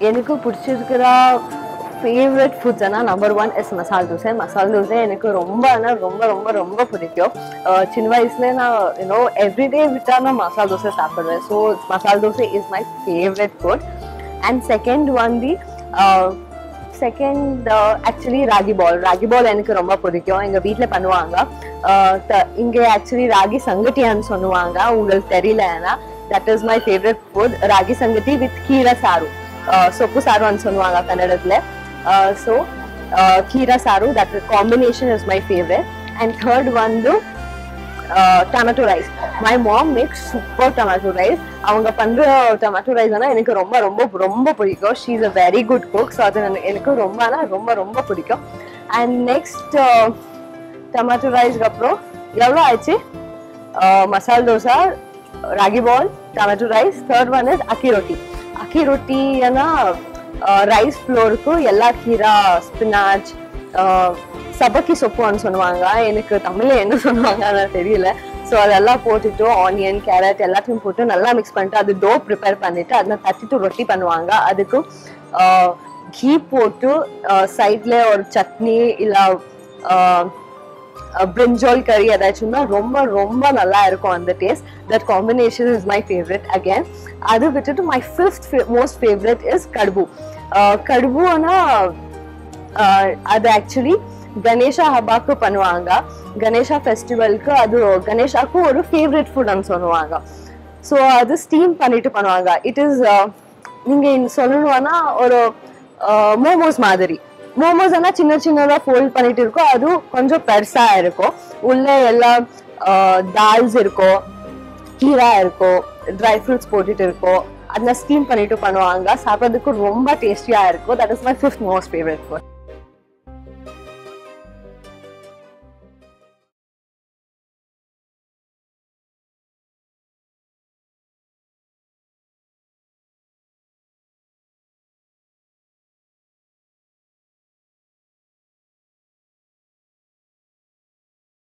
எனக்கு பிடிச்சிருக்கிற ஃபேவரட் ஃபுட்ஸ்னா number one is masala dosa மசால் தோசை எனக்கு ரொம்ப ஆனால் ரொம்ப ரொம்ப ரொம்ப பிடிக்கும் அஹ் சின்ன வயசுல நான் யூனோ எவ்ரிடே விட்டா நான் மசால் தோசை சாப்பிடுவேன் so masala dosa is my favourite food and second one the second actually ragi ball ragi ball எனக்கு ரொம்ப பிடிக்கும் எங்க வீட்ல பண்ணுவாங்க அஹ் த- இங்க ஆக்சுவலி ராகி சங்கட்டியான்னு சொல்லுவாங்க உங்களுக்கு தெரியலன்னா that is my favourite food ragi sankati with keerai saaru ah soppu சாருன்னு சொல்லுவாங்க கன்னடத்துல so keerai saaru that combination is my favourite and third வந்து tomato rice my mom makes super tomato rice அவங்க பண்ற டொமேட்டோ ரைஸ் ஆனால் எனக்கு ரொம்ப ரொம்ப ரொம்ப பிடிக்கும் she is a very good cook so அது எனக்கு- எனக்கு ரொம்ப ஆனால் ரொம்ப ரொம்ப பிடிக்கும் அண்ட் நெக்ஸ்ட் டொமேட்டோ ரைஸ்க்கு அப்புறம் எவ்வளோ ஆயிடுச்சு masala dosa ragi ball tomato rice third one is akki roti அக்கி ரொட்டினா ரைஸ் ஃப்ளோருக்கு எல்லா கீரா ஸ்பினாச் சபக்கி சொப்புன்னு சொல்லுவாங்க எனக்கு தமிழ்ல என்ன சொல்லுவாங்க அதான் தெரியல ஸோ அதெல்லாம் போட்டுட்டு ஆனியன் கேரட் எல்லாத்தையும் போட்டு நல்லா மிக்ஸ் பண்ணிட்டு அது டோ ப்ரிப்பேர் பண்ணிட்டு அதில் தட்டிட்டு ரொட்டி பண்ணுவாங்க அதுக்கு கீ போட்டு சைட்ல ஒரு சட்னி இல்லை பிரிஞ்சால் கறி ஏதாச்சும் தான் ரொம்ப ரொம்ப நல்லா இருக்கும் அந்த taste that combination is my favourite again அது விட்டுட்டு my fifth most favourite is kadubu கடுபுனா அது ஆக்சுவலி கணேஷா ஹபாக்கு பண்ணுவாங்க கணேஷா ஃபெஸ்டிவலுக்கு அது கணேஷாக்கு ஒரு ஃபேவரட் ஃபுட்னு சொல்லுவாங்க ஸோ அது ஸ்டீம் பண்ணிட்டு பண்ணுவாங்க இட் இஸ் நீங்க இங்க சொல்லணும்னா ஒரு மோமோஸ் மாதிரி மோமோஸ் ஆனா சின்ன சின்னதா ஃபோல்ட் பண்ணிட்டு இருக்கும் அது கொஞ்சம் பெருசா இருக்கும் உள்ள எல்லாம் தால்ஸ் இருக்கும் கீரா இருக்கும் ட்ரை ஃப்ரூட்ஸ் போட்டுட்டு இருக்கும் அதெல்லாம் ஸ்டீம் பண்ணிட்டு பண்ணுவாங்க சாப்பிட்றதுக்கு ரொம்ப டேஸ்டியா இருக்கும் that is my fifth most favourite food